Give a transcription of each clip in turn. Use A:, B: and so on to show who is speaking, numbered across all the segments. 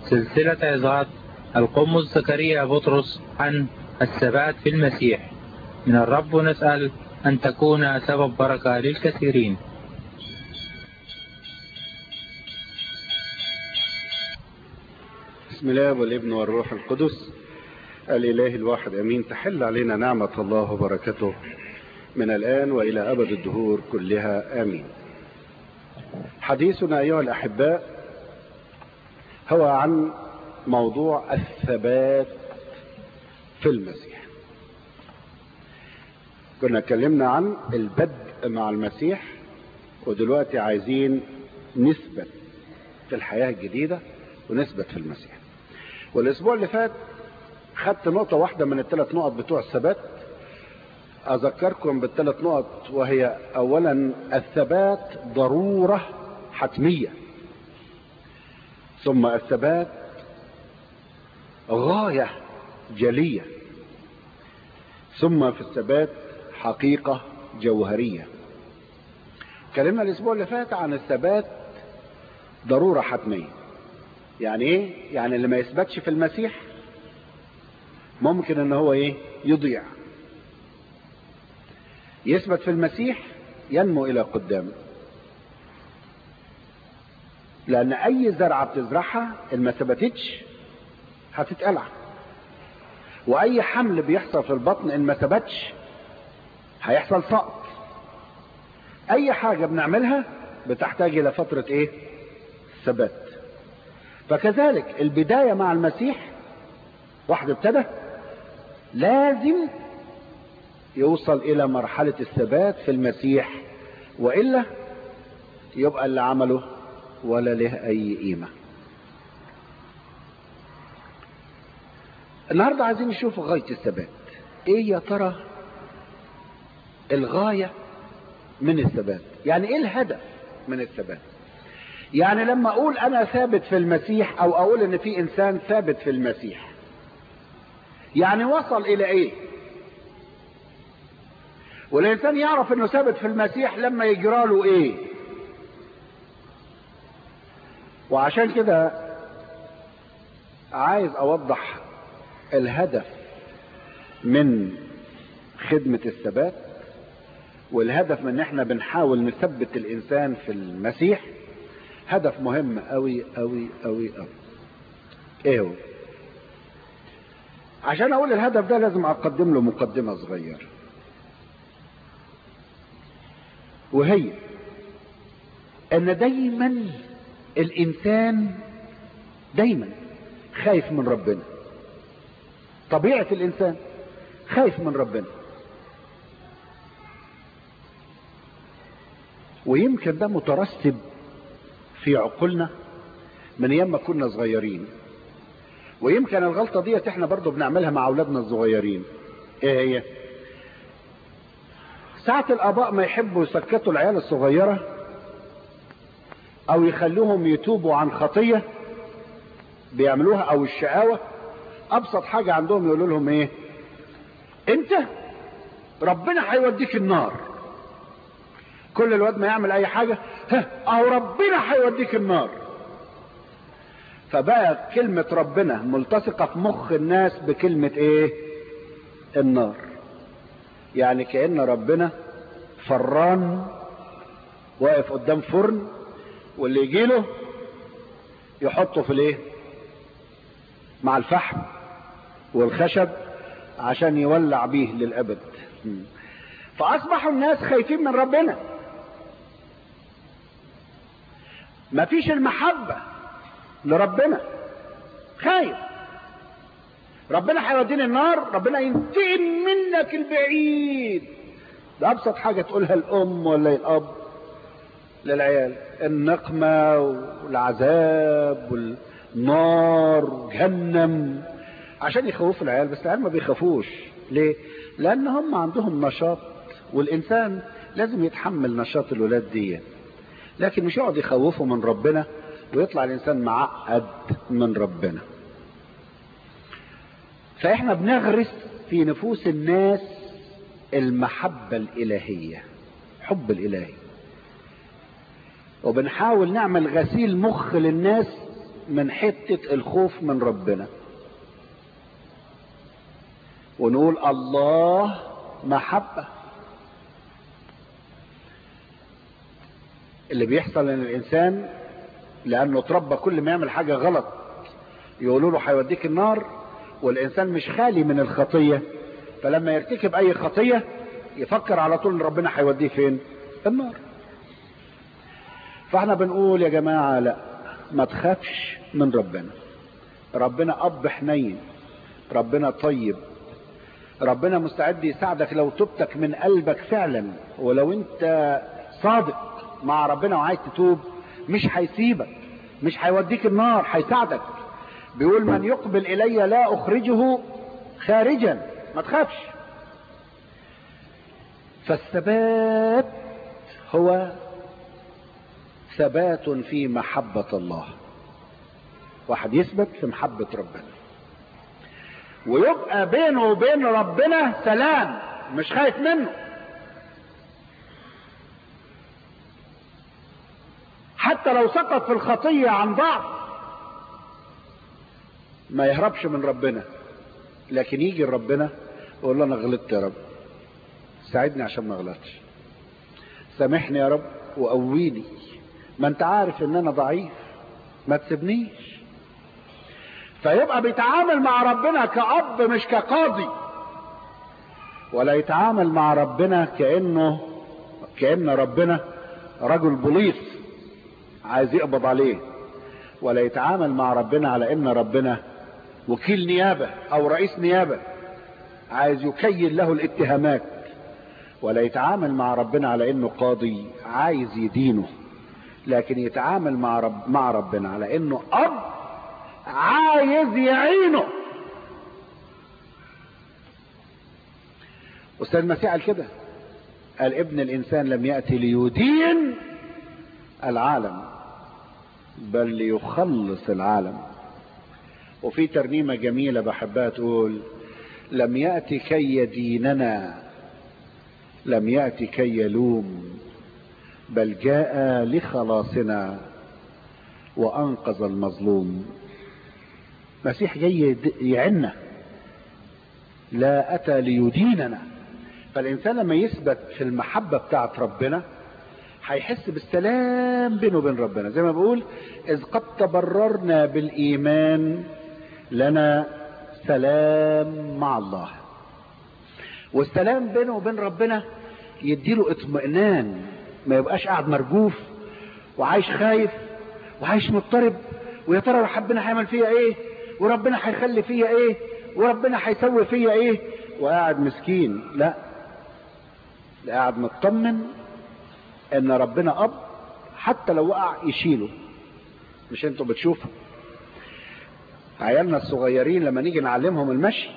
A: سلسلة عظات القمص زكريا بطرس عن الثبات في المسيح من الرب نسأل أن تكون سبب بركة للكثيرين
B: بسم الله والابن والروح القدس الإله الواحد أمين تحل علينا نعمة الله وبركته من الآن وإلى أبد الدهور كلها آمين حديثنا أيها الأحباء هو عن موضوع الثبات في المسيح كنا اتكلمنا عن البدء مع المسيح ودلوقتي عايزين نثبت في الحياة الجديدة ونثبت في المسيح والاسبوع اللي فات خدت نقطة واحدة من الثلاث نقط بتوع الثبات اذكركم بالثلاث نقط وهي اولا الثبات ضرورة حتمية ثم الثبات غاية جلية ثم في الثبات حقيقة جوهرية اتكلمنا الاسبوع اللي فات عن الثبات ضرورة حتمية يعني ايه يعني اللي ما يثبتش في المسيح ممكن ان هو ايه يضيع يثبت في المسيح ينمو الى قدام لان اي زرعه بتزرعها ان ما ثبتتش هتتقلع واي حمل بيحصل في البطن ان ما ثبتش هيحصل سقط اي حاجه بنعملها بتحتاج الى فتره ايه ثبات فكذلك البدايه مع المسيح واحد ابتدى لازم يوصل الى مرحلة الثبات في المسيح وإلا يبقى اللي عمله ولا له اي قيمة النهاردة عايزين نشوف غاية الثبات ايه يا ترى الغاية من الثبات يعني ايه الهدف من الثبات يعني لما اقول انا ثابت في المسيح او اقول ان في انسان ثابت في المسيح يعني وصل الى ايه والانسان يعرف انه ثابت في المسيح لما يجرى له ايه وعشان كده عايز اوضح الهدف من خدمة الثبات والهدف من ان احنا بنحاول نثبت الانسان في المسيح هدف مهم قوي قوي قوي قوي ايه هو عشان اقول الهدف ده لازم اقدم له مقدمة صغيرة وهي ان دايما الانسان دايما خايف من ربنا طبيعة الانسان خايف من ربنا ويمكن ده مترسب في عقولنا من ايام ما كنا صغيرين ويمكن الغلطة ديت احنا برضو بنعملها مع اولادنا الصغيرين ايه هي ساعة الاباء ما يحبوا يسكتوا العيال الصغيرة او يخلوهم يتوبوا عن خطية بيعملوها او الشقاوة ابسط حاجة عندهم يقولوا لهم ايه انت ربنا هيوديك النار كل الواد ما يعمل اي حاجة ها اهو ربنا هيوديك النار فبقى كلمة ربنا ملتصقة في مخ الناس بكلمة ايه النار يعني كأن ربنا فران واقف قدام فرن واللي يجيله يحطه في الايه مع الفحم والخشب عشان يولع بيه للابد فاصبحوا الناس خايفين من ربنا مفيش المحبة لربنا خايف ربنا هيوديني النار ربنا ينتقم منك البعيد ده ابسط حاجة تقولها الام ولا الاب للعيال النقمة والعذاب والنار وجهنم عشان يخوفوا العيال بس العيال ما بيخافوش ليه لان هم عندهم نشاط والانسان لازم يتحمل نشاط الولاد دي لكن مش يقعد يخوفوا من ربنا ويطلع الانسان معقد من ربنا فاحنا بنغرس في نفوس الناس المحبة الالهية حب الالهي وبنحاول نعمل غسيل مخ للناس من حتة الخوف من ربنا ونقول الله محبة اللي بيحصل ان الانسان لانه اتربى كل ما يعمل حاجة غلط يقولوا له هيوديك النار والانسان مش خالي من الخطية فلما يرتكب اي خطية يفكر على طول ان ربنا هيوديه فين النار فاحنا بنقول يا جماعة لا ما تخافش من ربنا ربنا اب حنين ربنا طيب ربنا مستعد يساعدك لو توبتك من قلبك فعلا ولو انت صادق مع ربنا وعايز تتوب مش هيسيبك مش هيوديك النار هيساعدك بيقول من يقبل الي لا اخرجه خارجا ما تخافش فالثبات هو ثبات في محبة الله واحد يثبت في محبة ربنا ويبقى بينه وبين ربنا سلام مش خايف منه حتى لو سقط في الخطية عن ضعف ما يهربش من ربنا لكن يجي ربنا يقول له انا غلطت يا رب ساعدني عشان ما اغلطش سامحني يا رب وقويني ما انت عارف ان انا ضعيف ما تسيبنيش فيبقى بيتعامل مع ربنا كأب مش كقاضي ولا يتعامل مع ربنا كأنه كأن ربنا رجل بوليس عايز يقبض عليه ولا يتعامل مع ربنا على ان ربنا وكيل نيابة او رئيس نيابة عايز يكيل له الاتهامات ولا يتعامل مع ربنا على انه قاضي عايز يدينه لكن يتعامل مع رب مع ربنا على انه اب عايز يعينه استاذ المسيح قال كده قال ابن الانسان لم ياتي ليدين العالم بل ليخلص العالم وفي ترنيمه جميله بحبها تقول لم ياتي كي يديننا لم ياتي كي يلوم بل جاء لخلاصنا وانقذ المظلوم مسيح جاي يعنا لا اتى ليديننا فالانسان لما يثبت في المحبه بتاعت ربنا هيحس بالسلام بينه وبين ربنا زي ما بقول اذ قد تبررنا بالايمان لنا سلام مع الله والسلام بينه وبين ربنا يديله اطمئنان ما يبقاش قاعد مرجوف وعايش خايف وعايش مضطرب ويا ترى ربنا هيعمل فيا ايه وربنا هيخلي فيا ايه وربنا هيسوي فيا ايه وقاعد مسكين لا ده قاعد مطمن ان ربنا اب حتى لو وقع يشيله مش انتوا بتشوفوا عيالنا الصغيرين لما نيجي نعلمهم المشي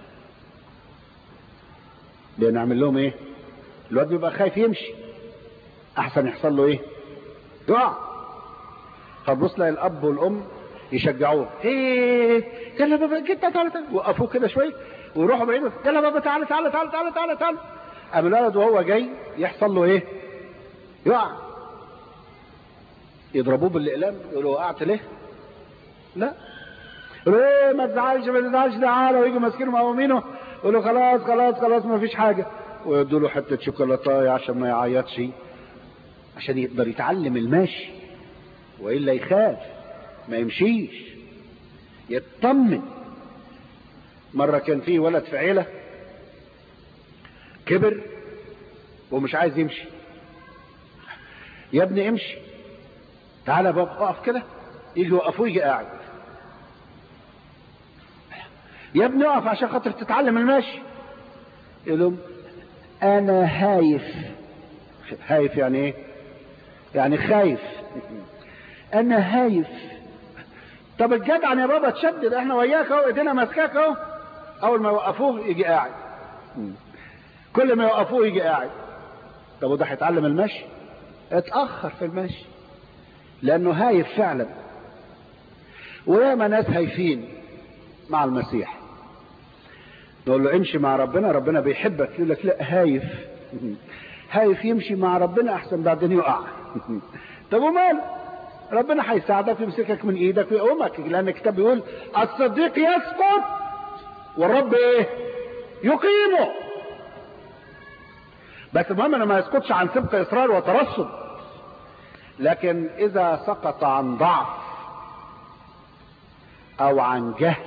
B: بنعمل لهم ايه الواد بيبقى خايف يمشي احسن يحصل له ايه يقع فتبص تلاقي الاب والام يشجعوه ايه يلا بابا جيت تعالى تعالى وقفوه كده شويه ويروحوا بعيد يلا بابا تعالى تعالى تعالى تعالى تعالى تعالى قام الولد وهو جاي يحصل له ايه يقع يضربوه بالاقلام يقولوا وقعت ليه لا يقولوا ايه ما تزعلش ما تزعلش تعالى ويجوا ماسكينه مقومينه يقولوا خلاص خلاص خلاص ما فيش حاجه ويدوا له حته شوكولاته عشان ما يعيطش عشان يقدر يتعلم المشي والا يخاف ما يمشيش يطمن مره كان في ولد في عيله كبر ومش عايز يمشي يا ابني امشي تعالى بابا اقف كده يجي يوقفوه يجي قاعد يا ابني اقف عشان خاطر تتعلم المشي يقول لهم انا هايف هايف يعني ايه يعني خايف انا هايف طب الجدع يا بابا تشدد احنا وياك اهو ايدينا ماسكاك اهو اول ما يوقفوه يجي قاعد كل ما يوقفوه يجي قاعد طب وده هيتعلم المشي اتاخر في المشي لانه هايف فعلا وياما ناس هايفين مع المسيح نقول له امشي مع ربنا ربنا بيحبك يقول لك لا هايف هايف يمشي مع ربنا احسن بعدين يقع طب ومال ربنا هيساعدك ويمسكك من ايدك ويقومك لان الكتاب بيقول الصديق يسقط والرب ايه يقيمه بس المهم انه ما يسقطش عن سبق اصرار وترصد لكن اذا سقط عن ضعف او عن جهل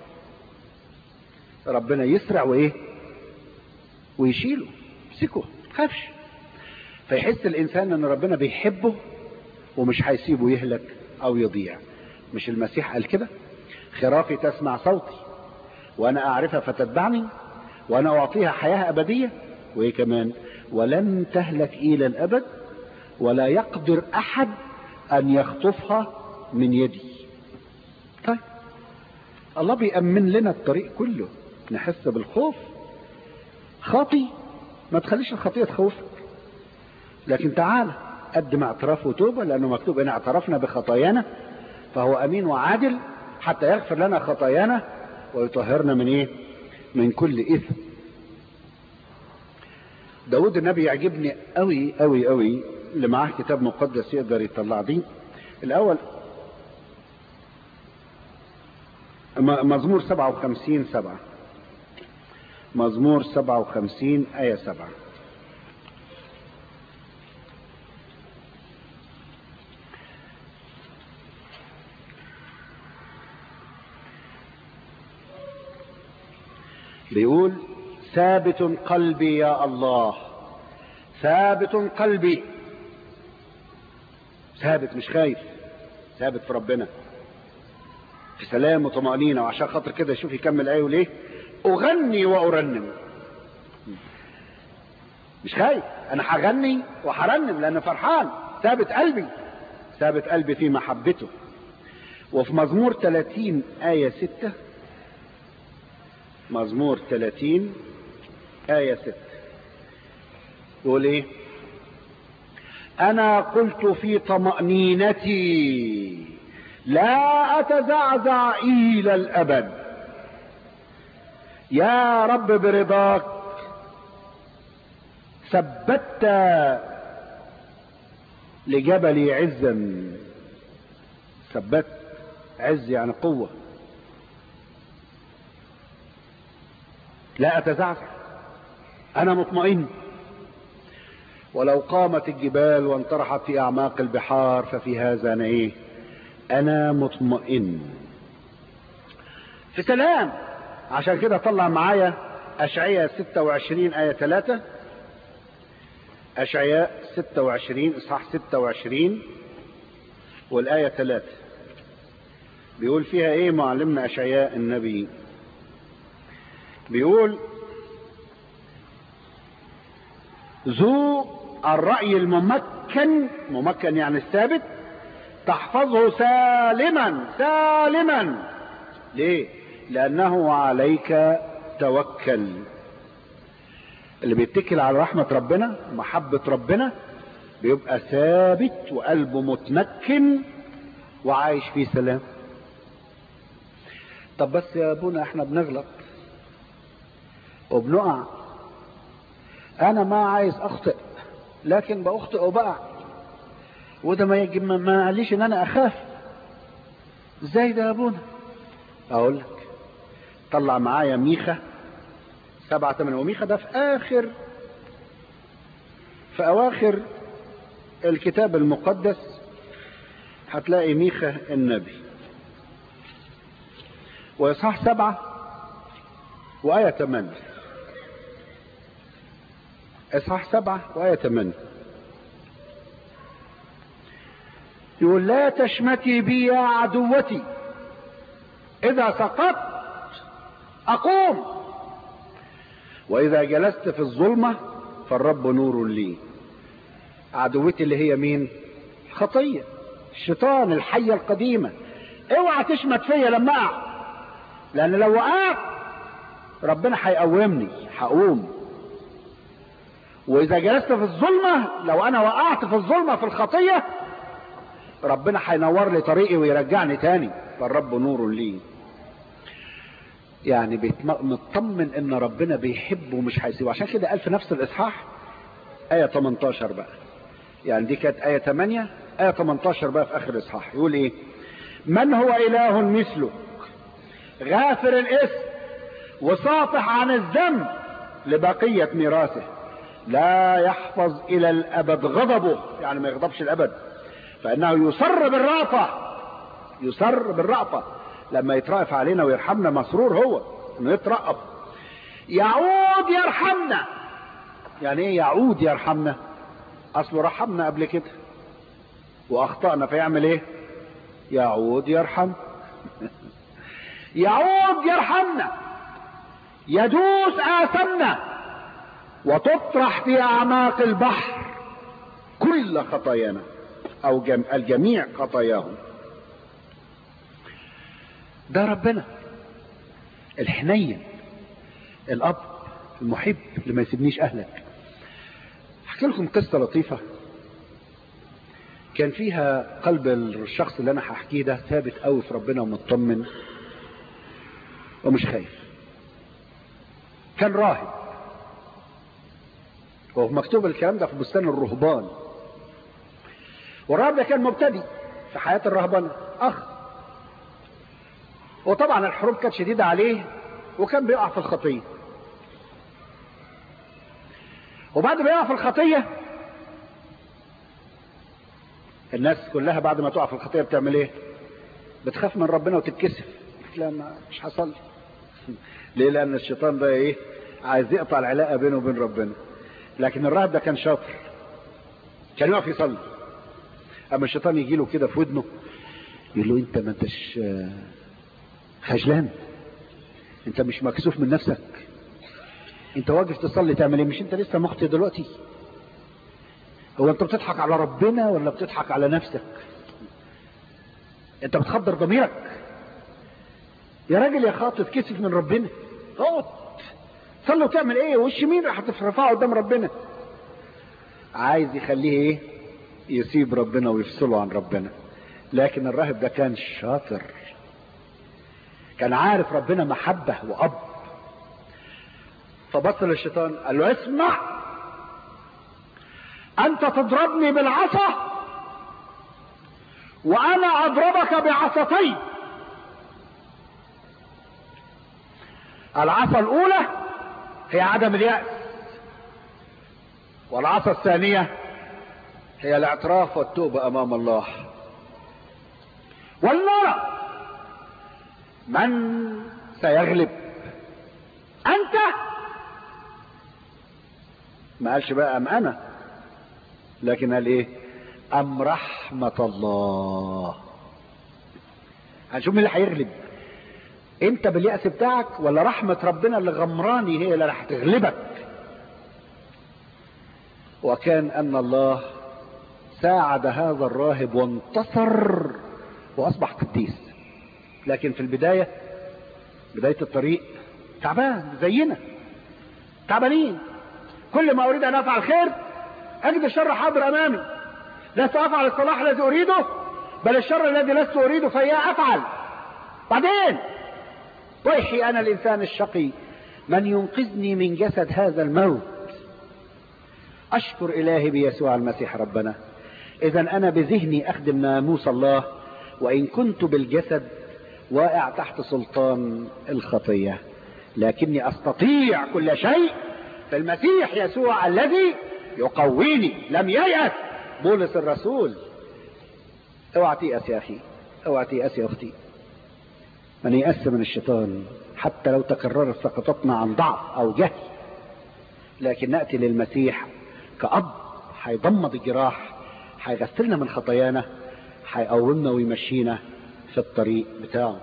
B: ربنا يسرع وايه ويشيله يمسكه ما تخافش فيحس الانسان ان ربنا بيحبه ومش هيسيبه يهلك او يضيع مش المسيح قال كده خرافي تسمع صوتي وانا اعرفها فتتبعني وانا اعطيها حياه ابديه وايه كمان ولن تهلك الى الابد ولا يقدر احد ان يخطفها من يدي طيب الله بيأمن لنا الطريق كله نحس بالخوف خاطي ما تخليش الخطية تخوفك لكن تعالى قدم اعتراف وتوبة لأنه مكتوب إن اعترفنا بخطايانا فهو أمين وعادل حتى يغفر لنا خطايانا ويطهرنا من إيه؟ من كل إثم داود النبي يعجبني قوي قوي قوي اللي معاه كتاب مقدس يقدر يطلع دي الأول مزمور 57 سبعة مزمور 57 آية 7 بيقول ثابت قلبي يا الله ثابت قلبي ثابت مش خايف ثابت في ربنا في سلام وطمأنينة وعشان خاطر كده شوف يكمل آية وليه أغني وأرنم مش خايف أنا هغني وهرنم لأن فرحان ثابت قلبي ثابت قلبي في محبته وفي مزمور 30 آية 6 مزمور 30 آية 6 يقول إيه أنا قلت في طمأنينتي لا أتزعزع إلى الأبد يا رب برضاك ثبت لجبلي عزا ثبت عز يعني قوة لا أتزعزع أنا مطمئن ولو قامت الجبال وانطرحت في أعماق البحار ففي هذا أنا إيه أنا مطمئن في سلام عشان كده طلع معايا أشعية 26 آية 3 أشعياء 26 إصحاح 26 والآية 3 بيقول فيها إيه معلمنا أشعياء النبي بيقول ذو الرأي الممكن ممكن يعني الثابت تحفظه سالما سالما ليه لأنه عليك توكل اللي بيتكل على رحمة ربنا محبة ربنا بيبقى ثابت وقلبه متمكن وعايش في سلام طب بس يا ابونا احنا بنغلط وبنقع انا ما عايز اخطئ لكن باخطئ وبقع وده ما يجب ما قاليش ان انا اخاف ازاي ده يا ابونا اقول لك طلع معايا ميخا سبعة ثمانية وميخا ده في اخر في اواخر الكتاب المقدس هتلاقي ميخا النبي واصحاح سبعة وآية ثمانية اصحاح سبعة وآية ثمانية يقول لا تشمتي بي يا عدوتي إذا سقطت أقوم وإذا جلست في الظلمة فالرب نور لي عدوتي اللي هي مين خطية الشيطان الحية القديمة اوعى تشمت فيا لما اقع لان لو وقعت ربنا هيقومني هقوم واذا جلست في الظلمة لو انا وقعت في الظلمة في الخطية ربنا هينور لي طريقي ويرجعني تاني فالرب نور لي يعني مطمن ان ربنا بيحبه ومش هيسيبه عشان كده قال في نفس الاصحاح ايه 18 بقى يعني دي كانت ايه 8 آية 18 بقى في آخر الإصحاح يقول إيه من هو إله مثلك غافر الإثم وصافح عن الذنب لبقية ميراثه لا يحفظ إلى الأبد غضبه يعني ما يغضبش الأبد فإنه يصر بالرأفة يصر بالرأفة لما يترأف علينا ويرحمنا مسرور هو انه يترأف يعود يرحمنا يعني ايه يعود يرحمنا اصله رحمنا قبل كده واخطأنا فيعمل ايه يعود يرحم يعود يرحمنا يدوس آثمنا وتطرح في أعماق البحر كل خطايانا أو جم... الجميع خطاياهم ده ربنا الحنين الأب المحب اللي ما يسيبنيش أهلك احكي لكم قصة لطيفة كان فيها قلب الشخص اللي أنا هحكيه ده ثابت قوي في ربنا ومطمن ومش خايف كان راهب وهو مكتوب الكلام ده في بستان الرهبان والراهب ده كان مبتدئ في حياة الرهبنة أخ وطبعا الحروب كانت شديدة عليه وكان بيقع في الخطية وبعد ما يقع في الخطية الناس كلها بعد ما تقع في الخطية بتعمل ايه بتخاف من ربنا وتتكسف لا ما مش حصل ليه لان الشيطان ده ايه عايز يقطع العلاقة بينه وبين ربنا لكن الراهب ده كان شاطر كان يقف يصلي اما الشيطان يجي له كده في ودنه يقول له انت ما انتش خجلان انت مش مكسوف من نفسك انت واقف تصلي تعمل ايه مش انت لسه مخطئ دلوقتي هو انت بتضحك على ربنا ولا بتضحك على نفسك انت بتخدر ضميرك يا راجل يا خاطب كسف من ربنا اقعد صلي وتعمل ايه وش مين راح ترفعه قدام ربنا عايز يخليه ايه يسيب ربنا ويفصله عن ربنا لكن الراهب ده كان شاطر كان عارف ربنا محبة وأب فبص للشيطان قال له اسمع أنت تضربني بالعصا وأنا أضربك بعصتين العصا الأولى هي عدم اليأس والعصا الثانية هي الاعتراف والتوبة أمام الله ولنرى من سيغلب أنت ما قالش بقى أم أنا لكن قال إيه أم رحمة الله هنشوف مين اللي هيغلب انت باليأس بتاعك ولا رحمة ربنا اللي غمراني هي اللي راح تغلبك وكان ان الله ساعد هذا الراهب وانتصر واصبح قديس لكن في البداية بداية الطريق تعبان زينا تعبانين كل ما اريد ان افعل خير اجد الشر حاضر امامي لست افعل الصلاح الذي اريده بل الشر الذي لست اريده فاياه افعل بعدين ويحي انا الانسان الشقي من ينقذني من جسد هذا الموت اشكر الهي بيسوع المسيح ربنا اذا انا بذهني اخدم ناموس الله وان كنت بالجسد واقع تحت سلطان الخطيه لكني استطيع كل شيء في المسيح يسوع الذي يقويني لم ييأس بولس الرسول اوعى تيأس يا اخي اوعى تيأس يا اختي من يأس من الشيطان حتى لو تكررت سقطتنا عن ضعف او جهل لكن نأتي للمسيح كأب هيضمد الجراح هيغسلنا من خطايانا هيقومنا ويمشينا في الطريق بتاعه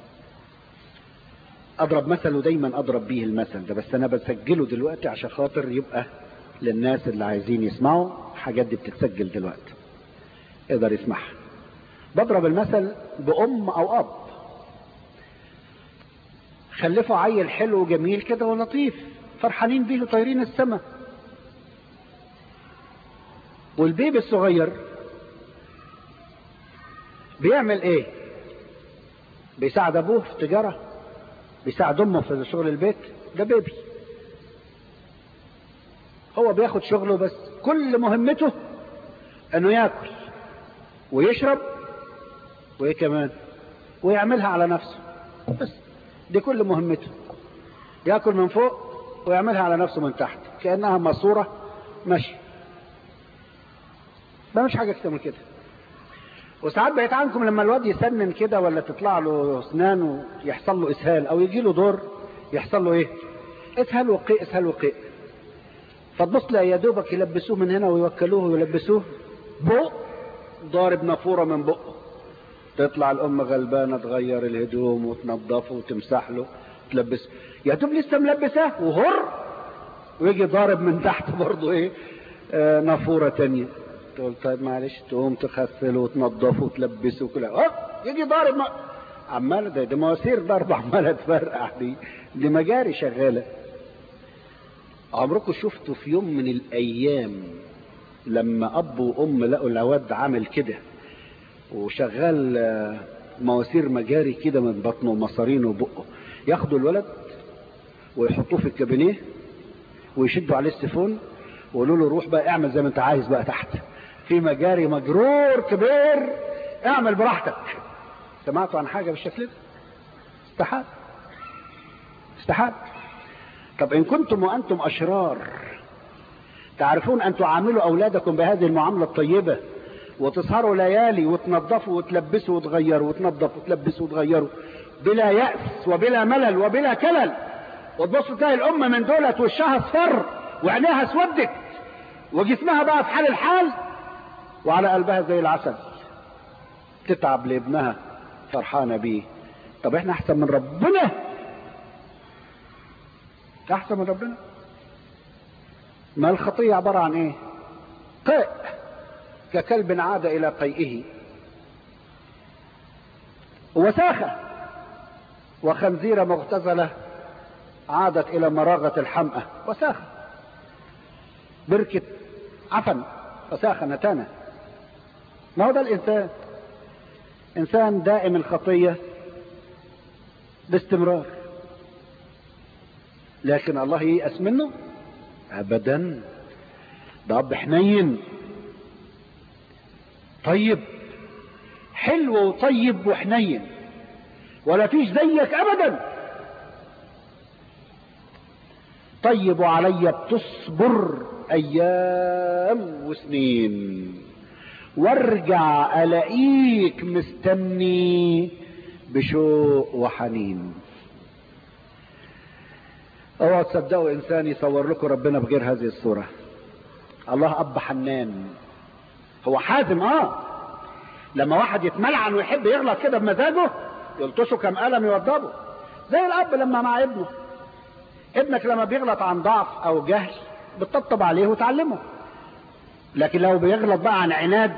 B: اضرب مثل ودايما اضرب بيه المثل ده بس انا بسجله دلوقتي عشان خاطر يبقى للناس اللي عايزين يسمعوا حاجات دي بتتسجل دلوقتي يقدر يسمعها بضرب المثل بأم أو أب خلفوا عيل حلو وجميل كده ولطيف فرحانين بيه وطايرين السما والبيبي الصغير بيعمل ايه بيساعد ابوه في التجارة بيساعد امه في شغل البيت ده بيبي هو بياخد شغله بس كل مهمته انه ياكل ويشرب وايه كمان ويعملها على نفسه بس دي كل مهمته ياكل من فوق ويعملها على نفسه من تحت كانها ماسوره ماشي ده مش حاجه اكتر من كده وساعات بقيت عنكم لما الواد يسنن كده ولا تطلع له اسنان ويحصل له اسهال او يجي له دور يحصل له ايه اسهال وقيء اسهال وقيء فتبص تلاقي يا دوبك يلبسوه من هنا ويوكلوه ويلبسوه بق ضارب نافوره من بقه تطلع الام غلبانه تغير الهدوم وتنظفه وتمسح له تلبسه يا دوب لسه ملبساه وهر ويجي ضارب من تحت برضه ايه آه نافوره تانية تقول طيب معلش تقوم تغسله وتنظفه وتلبسه وكل اه يجي ضارب ما... عماله ده ده مواسير ضرب عماله تفرقع دي دي مجاري شغاله عمركم شفتوا في يوم من الايام لما اب وام لقوا الواد عامل كده وشغال آه، مواسير مجاري كده من بطنه ومصارينه وبقه ياخدوا الولد ويحطوه في الكابينيه ويشدوا عليه السيفون ويقولوا له روح بقى اعمل زي ما انت عايز بقى تحت في مجاري مجرور كبير اعمل براحتك سمعتوا عن حاجه بالشكل ده استحال استحال طب ان كنتم وانتم اشرار تعرفون ان تعاملوا اولادكم بهذه المعامله الطيبه وتسهروا ليالي وتنظفوا وتلبسوا وتغيروا وتنظفوا وتلبسوا وتغيروا بلا يأس وبلا ملل وبلا كلل وتبص تلاقي الأم من دولت وشها اصفر وعينيها اسودت وجسمها بقى في حال الحال وعلى قلبها زي العسل تتعب لابنها فرحانة بيه طب احنا احسن من ربنا احسن من ربنا ما الخطية عبارة عن ايه قيء ككلب عاد الى قيئه وساخة وخنزيرة مغتزلة عادت الى مراغة الحمأة وساخة بركة عفن وساخة نتانة ما هو ده الانسان انسان دائم الخطية باستمرار لكن الله ييأس منه ابدا ده اب حنين طيب حلو وطيب وحنين ولا فيش زيك ابدا طيب علي بتصبر ايام وسنين وارجع الاقيك مستني بشوق وحنين اوعوا تصدقوا انسان يصور لكم ربنا بغير هذه الصوره الله اب حنان هو حازم اه لما واحد يتملعن ويحب يغلط كده بمزاجه يلطشه كم قلم يوضبه زي الاب لما مع ابنه ابنك لما بيغلط عن ضعف او جهل بتطبطب عليه وتعلمه لكن لو بيغلط بقى عن عناد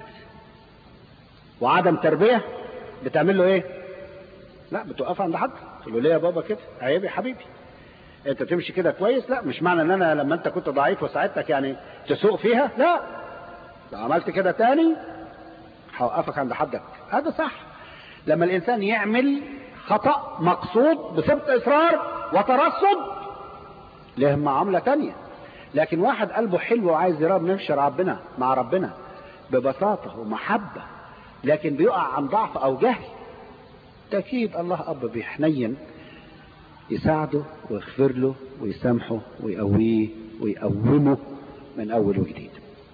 B: وعدم تربيه بتعمل له ايه لا بتوقف عند حد تقول له ليه يا بابا كده عيب يا حبيبي انت تمشي كده كويس لا مش معنى ان انا لما انت كنت ضعيف وساعدتك يعني تسوق فيها لا لو عملت كده تاني هوقفك عند حدك هذا صح لما الانسان يعمل خطأ مقصود بسبب اصرار وترصد له معاملة تانية لكن واحد قلبه حلو وعايز يراب نمشي ربنا مع ربنا ببساطة ومحبة لكن بيقع عن ضعف او جهل تأكيد الله اب بيحنين يساعده ويغفر له ويسامحه ويقويه ويقومه من اول وجديد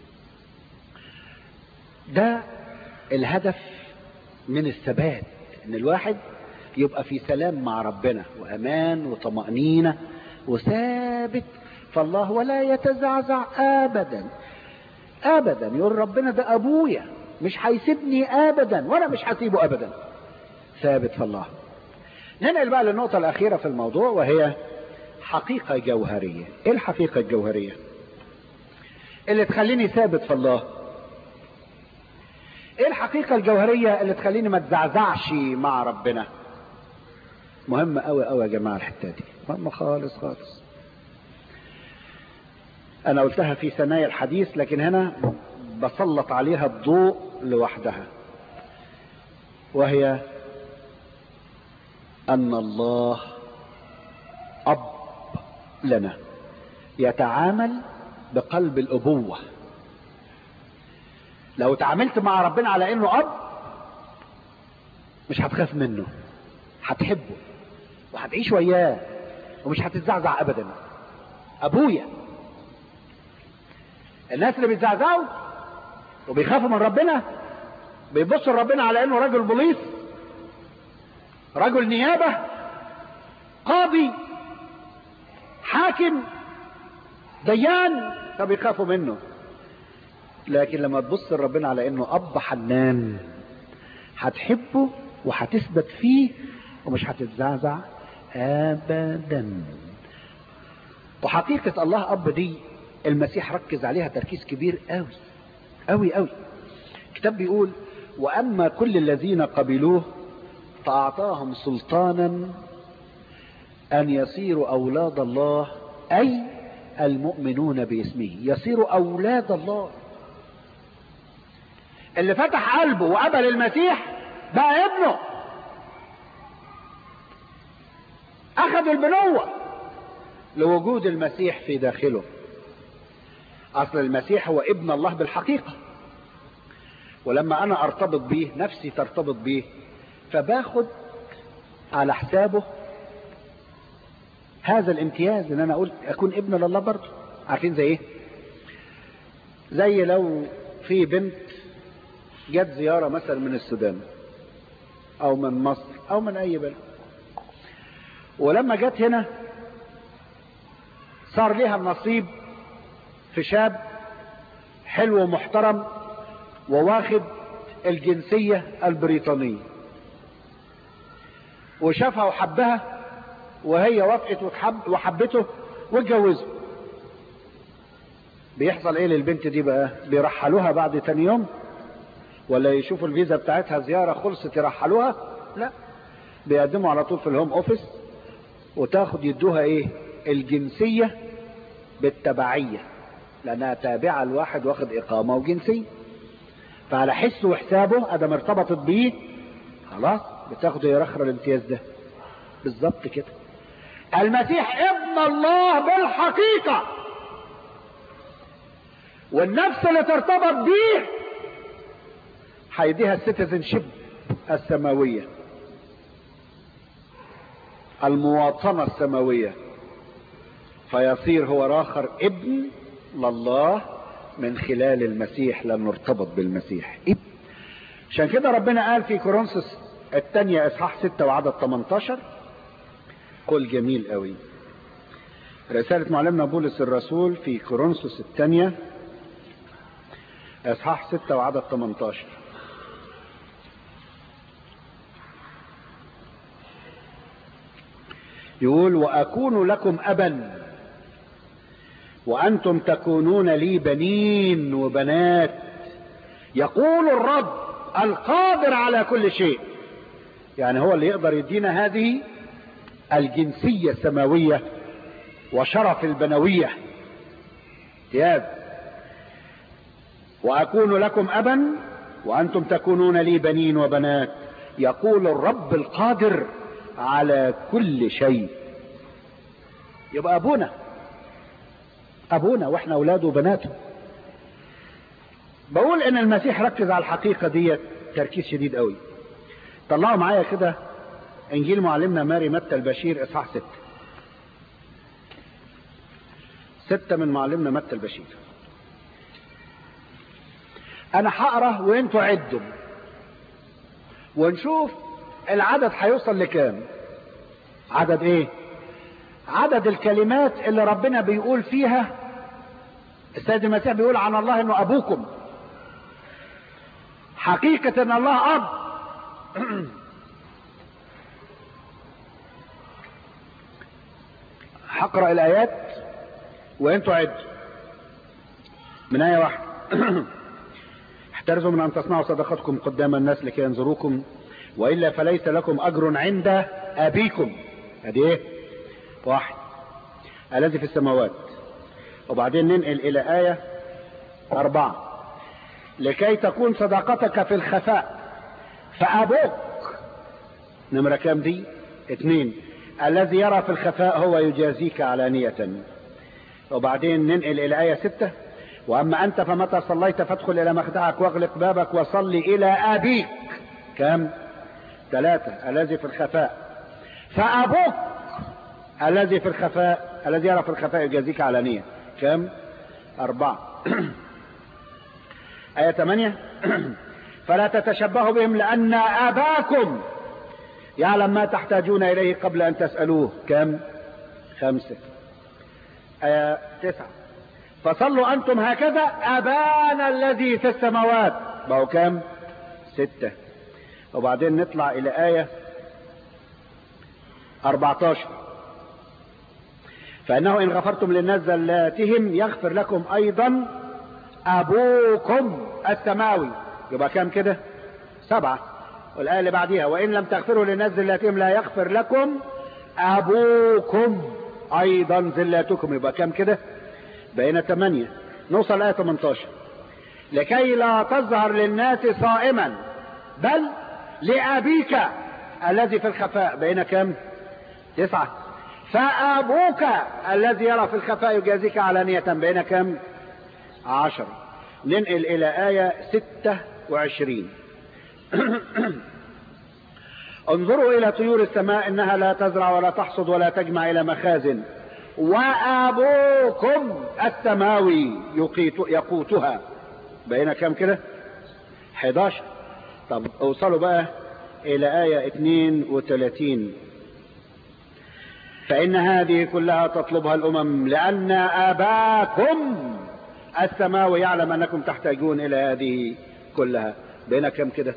B: ده الهدف من الثبات ان الواحد يبقى في سلام مع ربنا وامان وطمأنينة وثابت فالله ولا يتزعزع ابدا ابدا يقول ربنا ده ابويا مش هيسيبني ابدا وانا مش هسيبه ابدا ثابت في الله ننقل بقى للنقطة الأخيرة في الموضوع وهي حقيقة جوهرية إيه الحقيقة الجوهرية اللي تخليني ثابت في الله إيه الحقيقة الجوهرية اللي تخليني ما تزعزعش مع ربنا مهمة أوي أوي يا جماعة الحتة دي مهمة خالص خالص أنا قلتها في ثنايا الحديث لكن هنا بسلط عليها الضوء لوحدها وهي أن الله أب لنا يتعامل بقلب الأبوة لو تعاملت مع ربنا على انه اب مش هتخاف منه هتحبه وهتعيش وياه ومش هتتزعزع ابدا ابويا الناس اللي بيتزعزعوا وبيخافوا من ربنا بيبصوا لربنا على انه رجل بوليس رجل نيابة قاضي حاكم ديان فبيخافوا منه لكن لما تبص لربنا على انه اب حنان هتحبه وهتثبت فيه ومش هتتزعزع ابدا وحقيقة الله اب دي المسيح ركز عليها تركيز كبير قوي قوي قوي الكتاب بيقول واما كل الذين قبلوه فاعطاهم سلطانا ان يصيروا اولاد الله اي المؤمنون باسمه يصيروا اولاد الله اللي فتح قلبه وقبل المسيح بقى ابنه اخذ البنوة لوجود المسيح في داخله اصل المسيح هو ابن الله بالحقيقة ولما انا ارتبط بيه نفسي ترتبط بيه فباخد على حسابه هذا الامتياز ان انا اقول اكون ابن لله برضه عارفين زي ايه زي لو في بنت جت زيارة مثلا من السودان او من مصر او من اي بلد ولما جت هنا صار لها النصيب في شاب حلو ومحترم وواخد الجنسية البريطانية وشافها وحبها وهي وافقت وتحب وحبته واتجوزوا بيحصل ايه للبنت دي بقى بيرحلوها بعد تاني يوم ولا يشوفوا الفيزا بتاعتها زيارة خلصت يرحلوها لا بيقدموا على طول في الهوم اوفيس وتاخد يدوها ايه الجنسية بالتبعية لانها تابعة لواحد واخد اقامة وجنسية فعلى حسه وحسابه ادم ارتبطت بيه خلاص بتاخده يرخر الامتياز ده بالظبط كده المسيح ابن الله بالحقيقة والنفس اللي ترتبط بيه هيديها السيتيزن شيب السماوية المواطنة السماوية فيصير هو راخر ابن لله من خلال المسيح لانه ارتبط بالمسيح عشان كده ربنا قال في كورنثوس الثانية اصحاح 6 وعدد 18 قول جميل قوي رسالة معلمنا بولس الرسول في كورنثوس الثانية اصحاح 6 وعدد 18 يقول واكون لكم ابا وانتم تكونون لي بنين وبنات يقول الرب القادر على كل شيء يعني هو اللي يقدر يدينا هذه الجنسية السماوية وشرف البنوية امتياز واكون لكم ابا وانتم تكونون لي بنين وبنات يقول الرب القادر على كل شيء يبقى ابونا ابونا واحنا اولاده وبناته بقول ان المسيح ركز على الحقيقة دي تركيز شديد قوي طلعوا معايا كده انجيل معلمنا ماري متى البشير اصحاح ستة ستة من معلمنا متى البشير انا هقرا وانتوا عدوا ونشوف العدد هيوصل لكام عدد ايه عدد الكلمات اللي ربنا بيقول فيها السيد المسيح بيقول عن الله انه ابوكم حقيقة ان الله اب هقرأ الايات وانتوا عد من ايه واحدة احترزوا من ان تصنعوا صدقاتكم قدام الناس لكي ينظروكم والا فليس لكم اجر عند ابيكم ادي ايه واحد الذي في السماوات وبعدين ننقل الى ايه اربعة لكي تكون صداقتك في الخفاء فابوك نمرة كام دي اتنين الذي يرى في الخفاء هو يجازيك علانية وبعدين ننقل الى ايه ستة وأما أنت فمتى صليت فادخل إلى مخدعك واغلق بابك وصلي إلى أبيك كم ثلاثة الذي في الخفاء فأبوك الذي في الخفاء الذي يرى في الخفاء يجازيك علانية كم أربعة آية ثمانية فلا تتشبهوا بهم لأن أباكم يعلم ما تحتاجون إليه قبل أن تسألوه كم خمسة آية تسعة فصلوا أنتم هكذا أبانا الذي في السماوات بقوا كم ستة وبعدين نطلع إلى آية 14 فإنه إن غفرتم للناس زلاتهم يغفر لكم أيضا أبوكم السماوي يبقى كام كده سبعة والآية اللي بعديها وإن لم تغفروا للناس زلاتهم لا يغفر لكم أبوكم أيضا زلاتكم يبقى كام كده بقينا ثمانية نوصل آية 18 لكي لا تظهر للناس صائما بل لأبيك الذي في الخفاء بقينا كام تسعة فأبوك الذي يرى في الخفاء يجازيك علانية بقينا كام عشر ننقل إلى آية ستة وعشرين انظروا إلى طيور السماء إنها لا تزرع ولا تحصد ولا تجمع إلى مخازن وأبوكم السماوي يقيت يقوتها بقينا كام كده 11 طب اوصلوا بقى إلى آية 32 فإن هذه كلها تطلبها الأمم لأن أباكم السماوي يعلم أنكم تحتاجون إلى هذه كلها بين كم كده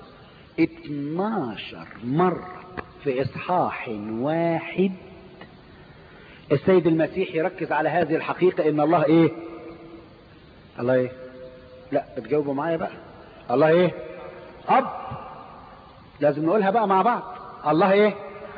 B: 12 مرة في إصحاح واحد السيد المسيح يركز على هذه الحقيقة إن الله إيه الله إيه لا بتجاوبوا معايا بقى الله إيه أب لازم نقولها بقى مع بعض الله إيه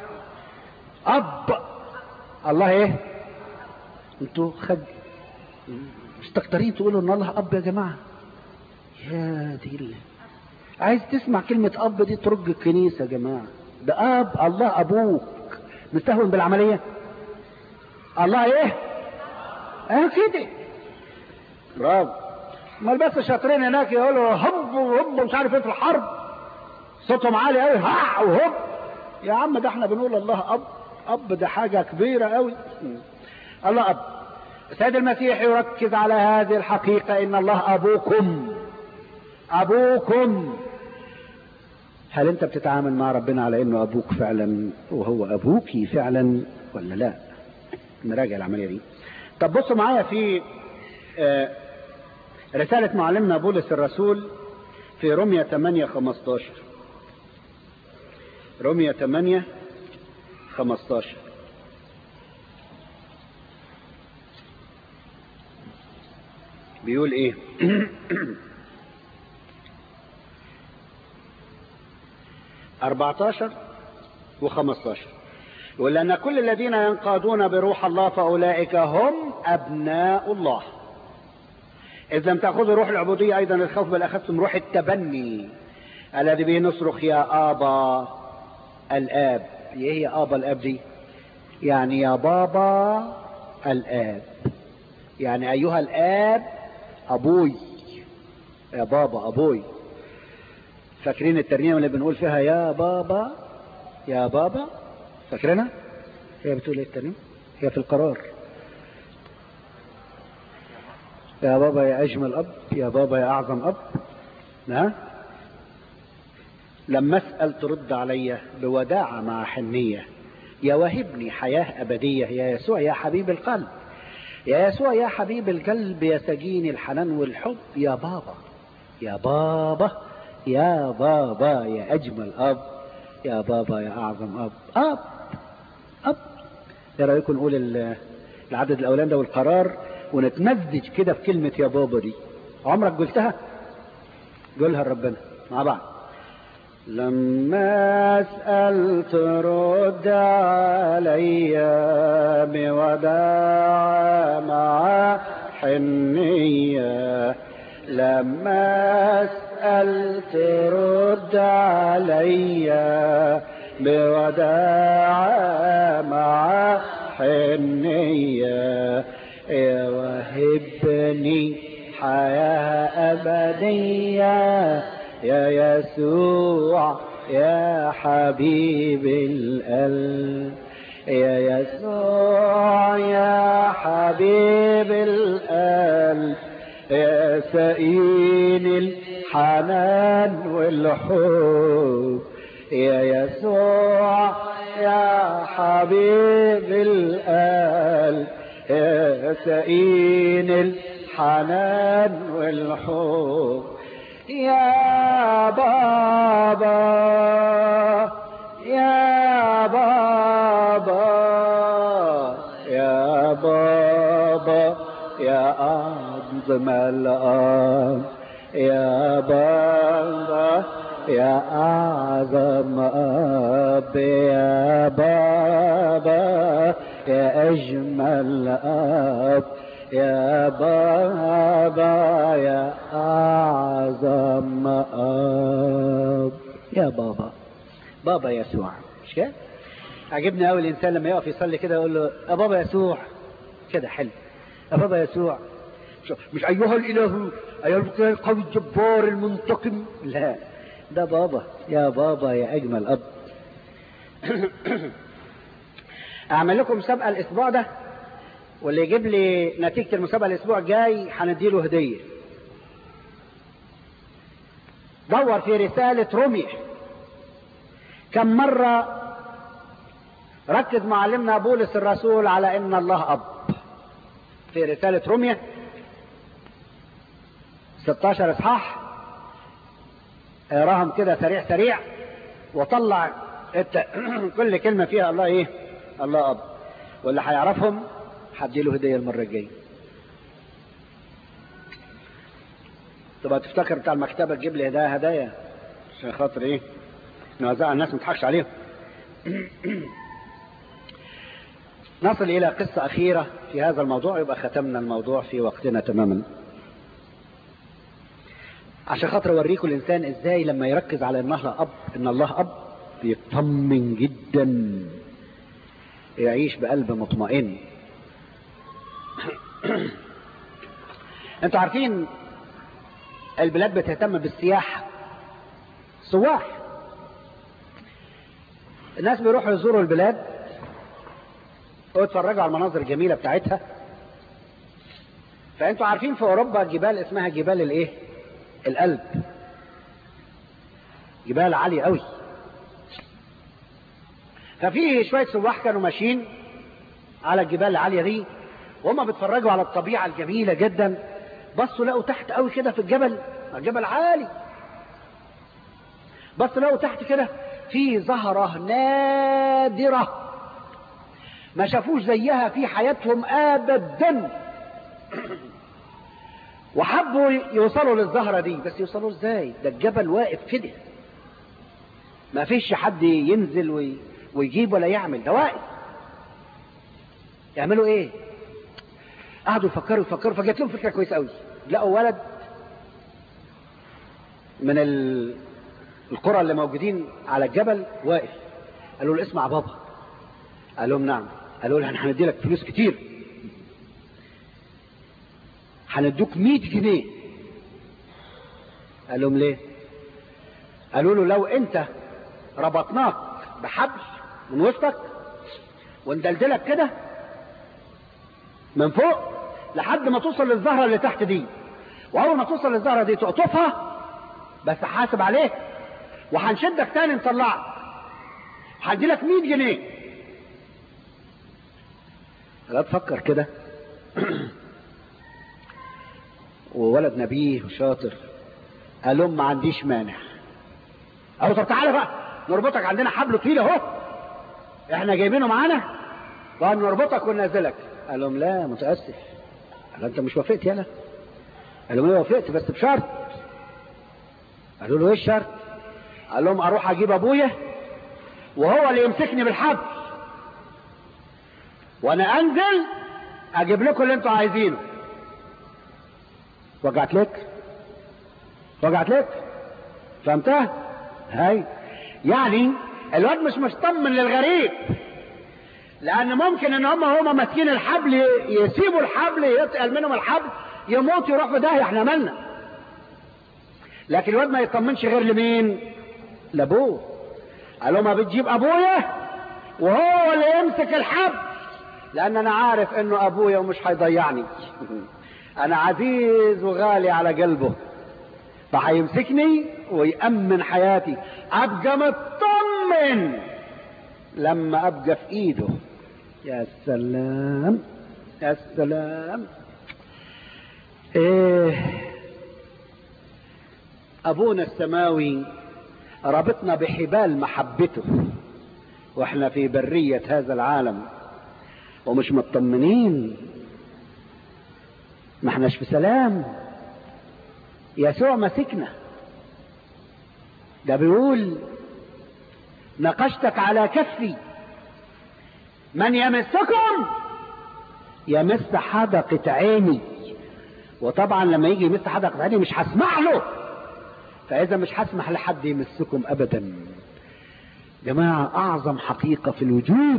B: أب الله إيه انتوا خد مستكترين تقولوا ان الله اب يا جماعه يا دي الله عايز تسمع كلمة اب دي ترج الكنيسة يا جماعة ده اب الله ابوك مستهون بالعملية الله ايه اه كده برافو امال بس شاطرين هناك يقولوا هب وهب مش عارف ايه في الحرب صوتهم عالي قوي ها وهب يا عم ده احنا بنقول الله اب اب ده حاجة كبيرة قوي الله اب السيد المسيح يركز على هذه الحقيقة ان الله ابوكم ابوكم هل انت بتتعامل مع ربنا على انه ابوك فعلا وهو ابوكي فعلا ولا لا نراجع العملية دي طب بصوا معايا في رسالة معلمنا بولس الرسول في رمية 8 15 رمية 8 15 بيقول ايه أربعتاشر وخمستاشر يقول لأن كل الذين ينقادون بروح الله فأولئك هم أبناء الله إذ لم تأخذوا روح العبودية أيضا الخوف بل أخذتم روح التبني الذي به نصرخ يا آبا الآب إيه هي آبا الآب دي يعني يا بابا الآب يعني أيها الآب أبوي يا بابا أبوي فاكرين الترنيمة اللي بنقول فيها يا بابا يا بابا فاكرينها هي بتقول ايه الترنيمة هي في القرار يا بابا يا أجمل أب يا بابا يا أعظم أب ها لما أسأل ترد علي بوداعة مع حنية يا وهبني حياة أبدية يا يسوع يا حبيب القلب يا يسوع يا حبيب القلب يا سجين الحنان والحب يا بابا يا بابا يا بابا يا أجمل أب يا بابا يا أعظم أب أب أب ايه رأيكم نقول العدد الأولاني ده والقرار ونتمزج كده في كلمة يا بابا دي عمرك قلتها قولها لربنا مع بعض لما أسأل ترد علي بوداع مع حنية لما أسأل ترد علي بوداع مع حنية وهبني
C: حياة أبدية يا يسوع يا حبيب القلب يا يسوع يا حبيب القلب يا سئين الحنان والحب يا يسوع يا حبيب القلب يا سئين الحنان والحب يا بابا يا بابا يا بابا يا أعظم الآن يا بابا يا أعظم أب يا بابا يا أجمل أب يا بابا يا أعظم أب يا بابا بابا يسوع مش كده؟ عجبني قوي الإنسان لما يقف يصلي كده يقول له يا بابا يسوع كده حلو يا بابا يسوع مش, مش أيها الإله أيها القوي الجبار المنتقم لا ده بابا يا بابا يا أجمل أب أعمل لكم مسابقة الأسبوع ده واللي يجيب لي نتيجة المسابقة الأسبوع الجاي هنديله هدية دور في رسالة رومي كم مرة ركز معلمنا بولس الرسول على ان الله اب في رسالة رومية 16 اصحاح اقراهم كده سريع سريع وطلع الت... كل كلمة فيها الله ايه الله اب واللي هيعرفهم هديله هدية المرة الجاية تبقى تفتكر بتاع المكتبة تجيب لي هدايا هدايا عشان خاطر ايه نوزعها الناس ما تضحكش عليهم نصل إلى قصة أخيرة في هذا الموضوع يبقى ختمنا الموضوع في وقتنا تماما عشان خاطر أوريكم الإنسان إزاي لما يركز على إن الله أب إن الله أب بيطمن جدا يعيش بقلب مطمئن انتوا عارفين البلاد بتهتم بالسياحة سواح الناس بيروحوا يزوروا البلاد ويتفرجوا على المناظر الجميلة بتاعتها فانتوا عارفين في اوروبا جبال اسمها جبال الايه القلب جبال عالية قوي ففي شوية سواح كانوا ماشيين على الجبال العالية دي وهم بيتفرجوا على الطبيعة الجميلة جدا بصوا لقوا تحت قوي كده في الجبل الجبل عالي بصوا لقوا تحت كده في زهرة نادرة ما شافوش زيها في حياتهم ابدا وحبوا يوصلوا للزهرة دي بس يوصلوا ازاي ده الجبل واقف كده ما فيش حد ينزل وي... ويجيب ولا يعمل ده واقف يعملوا ايه قعدوا يفكروا يفكروا فجت لهم فكره كويسه قوي لقوا ولد من ال... القرى اللي موجودين على الجبل واقف قالوا له اسمع بابا قال لهم نعم قالوا له احنا هندي لك فلوس كتير هندوك 100 جنيه قال لهم ليه قالوا له لو انت ربطناك بحبل من وسطك وندلدلك كده من فوق لحد ما توصل للزهرة اللي تحت دي واول ما توصل للزهرة دي تقطفها بس حاسب عليك وهنشدك تاني نطلعك هدي لك 100 جنيه لا تفكر كده وولد نبيه وشاطر قال لهم ما عنديش مانع قالوا طب تعالى بقى نربطك عندنا حبل طويل اهو احنا جايبينه معانا وهنربطك وننزلك قال لهم لا متاسف قال انت مش وافقت يالا قال لهم ايه وافقت بس بشرط قالوا له ايه الشرط قال لهم اروح اجيب ابويا وهو اللي يمسكني بالحبل وانا انزل اجيب لكم اللي انتوا عايزينه وجعت لك وجعت لك فهمتها هاي يعني الواد مش مطمن للغريب لان ممكن ان هم هما ماسكين الحبل يسيبوا الحبل يتقل منهم الحبل يموت يروح في داهيه احنا مالنا لكن الواد ما يطمنش غير لمين لابوه قال له ما بتجيب ابويا وهو اللي يمسك الحبل لان انا عارف انه ابويا ومش هيضيعني انا عزيز وغالي على قلبه فهيمسكني ويأمن حياتي ابقى مطمن لما ابقى في ايده يا سلام يا سلام ايه ابونا السماوي ربطنا بحبال محبته واحنا في برية هذا العالم ومش مطمنين ما احناش في سلام يسوع مسكنا ده بيقول نقشتك على كفي من يمسكم يمس حدقة عيني وطبعا لما يجي يمس حدقة عيني مش هسمح له فإذا مش هسمح لحد يمسكم أبدا جماعة أعظم حقيقة في الوجود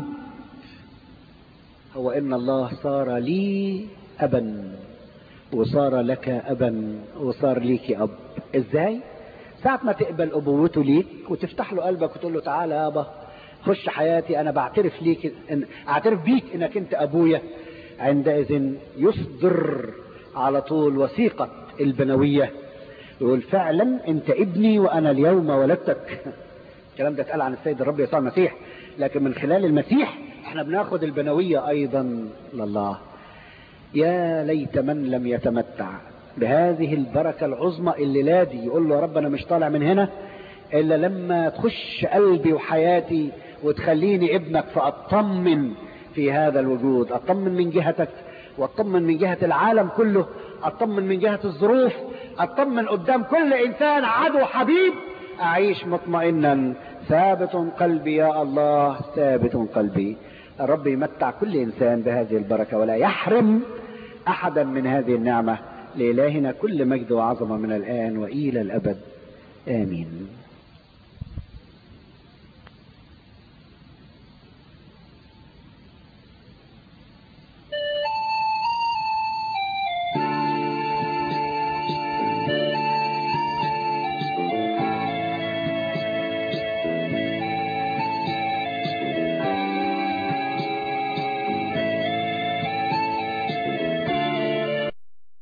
C: هو إن الله صار لي أبا وصار لك أبا وصار ليك أب إزاي؟ ساعة ما تقبل أبوته ليك وتفتح له قلبك وتقول له تعالى يابا خش حياتي أنا بعترف ليك إن أعترف بيك إنك أنت أبويا عندئذ يصدر على طول وثيقة البنوية يقول فعلا أنت ابني وأنا اليوم ولدتك الكلام ده اتقال عن السيد الرب يسوع المسيح لكن من خلال المسيح احنا بناخد البنوية أيضا لله يا ليت من لم يتمتع بهذه البركة العظمى اللي لادي يقول له يا رب أنا مش طالع من هنا إلا لما تخش قلبي وحياتي وتخليني ابنك فأطمن في هذا الوجود أطمن من جهتك وأطمن من جهة العالم كله أطمن من جهة الظروف أطمن قدام كل إنسان عدو حبيب أعيش مطمئنا ثابت قلبي يا الله ثابت قلبي الرب يمتع كل إنسان بهذه البركة ولا يحرم أحدا من هذه النعمة لإلهنا كل مجد وعظمة من الآن وإلى الأبد آمين